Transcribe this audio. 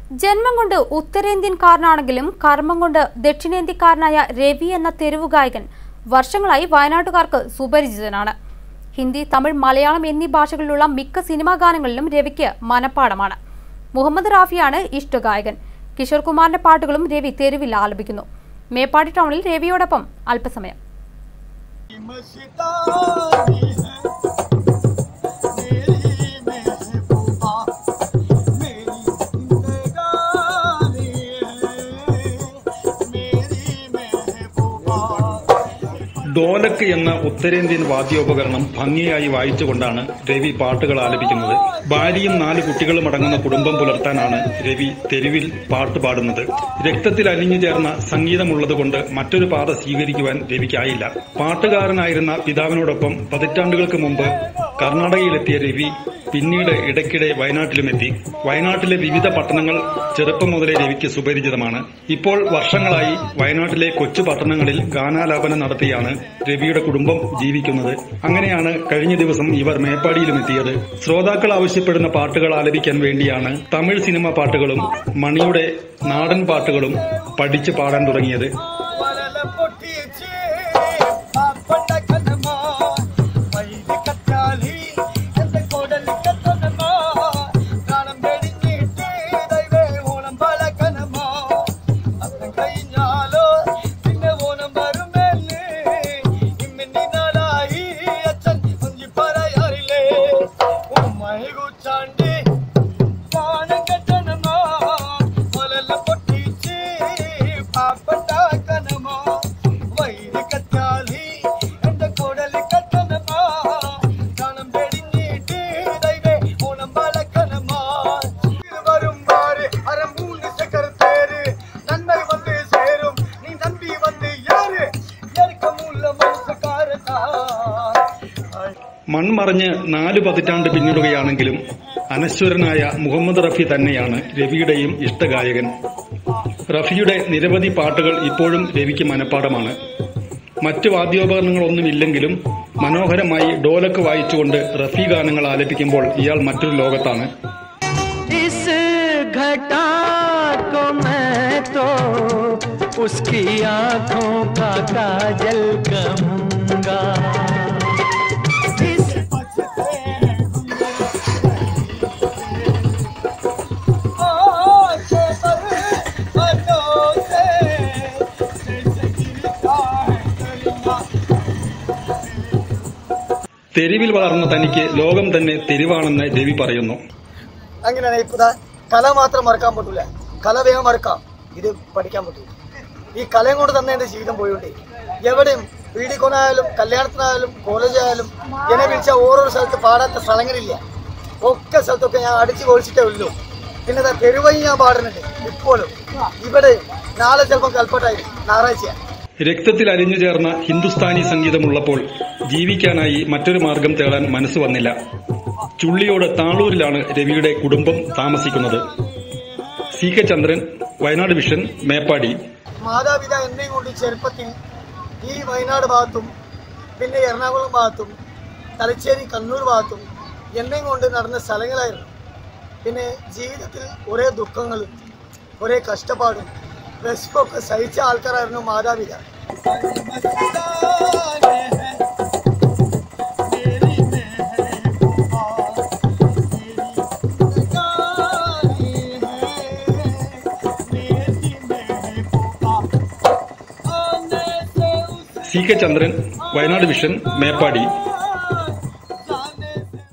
ജന്മം കൊണ്ട് ഉത്തരേന്ത്യൻകാരനാണെങ്കിലും കർമ്മം കൊണ്ട് ദക്ഷിണേന്ത്യക്കാരനായ രവി എന്ന തെരുവു ഗായകൻ വർഷങ്ങളായി വയനാട്ടുകാർക്ക് സുപരിചിതനാണ് ഹിന്ദി തമിഴ് മലയാളം എന്നീ ഭാഷകളിലുള്ള മിക്ക സിനിമാ ഗാനങ്ങളിലും രവിക്ക് മനപ്പാടമാണ് മുഹമ്മദ് റാഫിയാണ് ഇഷ്ടഗായകൻ കിഷോർ കുമാറിന്റെ പാട്ടുകളും രവി തെരുവിൽ ആലപിക്കുന്നു മേപ്പാടി ടൗണിൽ രവിയോടൊപ്പം അല്പസമയം मस्तानी है मेरी महबूबा मेरी जिंदगानी है मेरी महबूबा ഡോലക്ക് എന്ന ഉത്തരേന്ത്യൻ വാദ്യോപകരണം ഭംഗിയായി വായിച്ചുകൊണ്ടാണ് രവി പാട്ടുകൾ ആലപിക്കുന്നത് ഭാര്യയും നാല് കുട്ടികളും അടങ്ങുന്ന കുടുംബം പുലർത്താനാണ് രവി തെരുവിൽ പാട്ട് പാടുന്നത് രക്തത്തിൽ അലിഞ്ഞു ചേർന്ന സംഗീതമുള്ളതുകൊണ്ട് മറ്റൊരു പാത സ്വീകരിക്കുവാൻ രവിക്കായില്ല പാട്ടുകാരനായിരുന്ന പിതാവിനോടൊപ്പം പതിറ്റാണ്ടുകൾക്ക് മുമ്പ് കർണാടകയിലെത്തിയ രവി പിന്നീട് ഇടയ്ക്കിടെ വയനാട്ടിലുമെത്തി വയനാട്ടിലെ വിവിധ പട്ടണങ്ങൾ ചെറുപ്പം മുതലേ രവിക്ക് സുപരിചിതമാണ് ഇപ്പോൾ വർഷങ്ങളായി വയനാട്ടിലെ കൊച്ചു പട്ടണങ്ങളിൽ ഗാനാലാപനം നടത്തിയാണ് രവിയുടെ കുടുംബം ജീവിക്കുന്നത് അങ്ങനെയാണ് കഴിഞ്ഞ ദിവസം ഇവർ മേപ്പാടിയിലും എത്തിയത് ശ്രോതാക്കൾ ആവശ്യപ്പെടുന്ന പാട്ടുകൾ ആലപിക്കാൻ വേണ്ടിയാണ് തമിഴ് സിനിമ പാട്ടുകളും മണിയുടെ നാടൻ പാട്ടുകളും പഠിച്ച് പാടാൻ തുടങ്ങിയത് വരല പൊട്ടിച്ച് പാപ്പട്ട കനമാ വൈദി കറ്റാലി എന്റെ കോടൽ കത്തനമാ കാണം വെടിഞ്ഞിട്ട് ദൈവേ ഓണം പല കനമാ അത്തം കഴിഞ്ഞാലോ പിന്നെ ഓണം വരുമെന്ന് ഇമ്മിന്നി നാളായി അച്ഛൻ കുഞ്ചി പറയാറില്ലേ ഉമ്മൈ കുച്ചാണ്ടി പാണം കെട്ടണമോ ഒലല പൊട്ടിച്ച് പാപ്പട്ട കനമോ വൈര് കറ്റാലി എന്റെ കുടല് കത്തനമോ കണം വെടിഞ്ഞിട്ട് ദൈവേ ഓണം വളക്കണമോ വരുമ്പാറ് അരമൂന്ന് ചക്കര തേര് നന്മ வந்து சேரும் நீ நம்பி வந்து யாரு எருக்கமுள்ள மனசுக்காரதா മൺമറഞ്ഞ് നാല് പതിറ്റാണ്ട് പിന്നിടുകയാണെങ്കിലും അനശ്വരനായ മുഹമ്മദ് റഫി തന്നെയാണ് രവിയുടെയും ഇഷ്ടഗായകൻ റഫിയുടെ നിരവധി പാട്ടുകൾ ഇപ്പോഴും രവിക്ക് മനപ്പാടമാണ് മറ്റ് വാദ്യോപകരണങ്ങളൊന്നുമില്ലെങ്കിലും മനോഹരമായി ഡോലക്ക് വായിച്ചുകൊണ്ട് റഫി ഗാനങ്ങൾ ആലപിക്കുമ്പോൾ ഇയാൾ മറ്റൊരു ലോകത്താണ് इस घटा को मैं तो उसकी आंखों का काजल कहूंगा इस തെരുവിൽ വളർന്ന തനിക്ക് ലോകം തന്നെ തെരുവാണെന്ന് രവി പറയുന്നു അങ്ങനെയാണ് ഇപ്പൊ ദാ കല മാത്രം മറക്കാൻ പറ്റൂല കല വേഗം മറക്കാം ഇത് പഠിക്കാൻ പറ്റൂല ഈ കലയും കൊണ്ട് തന്നെ എന്റെ ജീവിതം പോയോണ്ടേ എവിടെയും വീടിക്കൊനായാലും കല്യാണത്തിനായാലും കോളേജായാലും എന്നെ വിളിച്ച ഓരോ സ്ഥലത്ത് പാടാത്ത സ്ഥലങ്ങളില്ല ഒക്കെ സ്ഥലത്തൊക്കെ ഞാൻ അടിച്ചു പൊളിച്ചിട്ടേ ഉള്ളൂ പിന്നെ ദാ തെരുവഴി ഞാൻ പാടുന്നുണ്ട് ഇപ്പോഴും ഇവിടെ നാളെ ചിലപ്പോൾ കൽപ്പട്ടായിരിക്കും ഞായറാഴ്ചയാണ് രക്തത്തിൽ അലിഞ്ഞു ചേർന്ന ഹിന്ദുസ്ഥാനി സംഗീതമുള്ളപ്പോൾ ജീവിക്കാനായി മറ്റൊരു മാർഗം തേടാൻ മനസ്സ് വന്നില്ല ചുള്ളിയോട് താളൂരിലാണ് രവിയുടെ കുടുംബം താമസിക്കുന്നത് C K Chandran Wayanad vision Meppadi മാതാപിതാ എന്നെയും കൊണ്ട് ചെറുപ്പത്തിൽ ഈ വയനാട് ഭാഗത്തും പിന്നെ എറണാകുളം ഭാഗത്തും തലശ്ശേരി കണ്ണൂർ ഭാഗത്തും എന്നെയും കൊണ്ട് നടന്ന സ്ഥലങ്ങളായിരുന്നു പിന്നെ ജീവിതത്തിൽ ഒരേ ദുഃഖങ്ങളും ഒരേ കഷ്ടപ്പാടും വിശപ്പൊക്കെ സഹിച്ച ആൾക്കാരായിരുന്നു മാതാപിതാ C K Chandran Wayanad vision Meppadi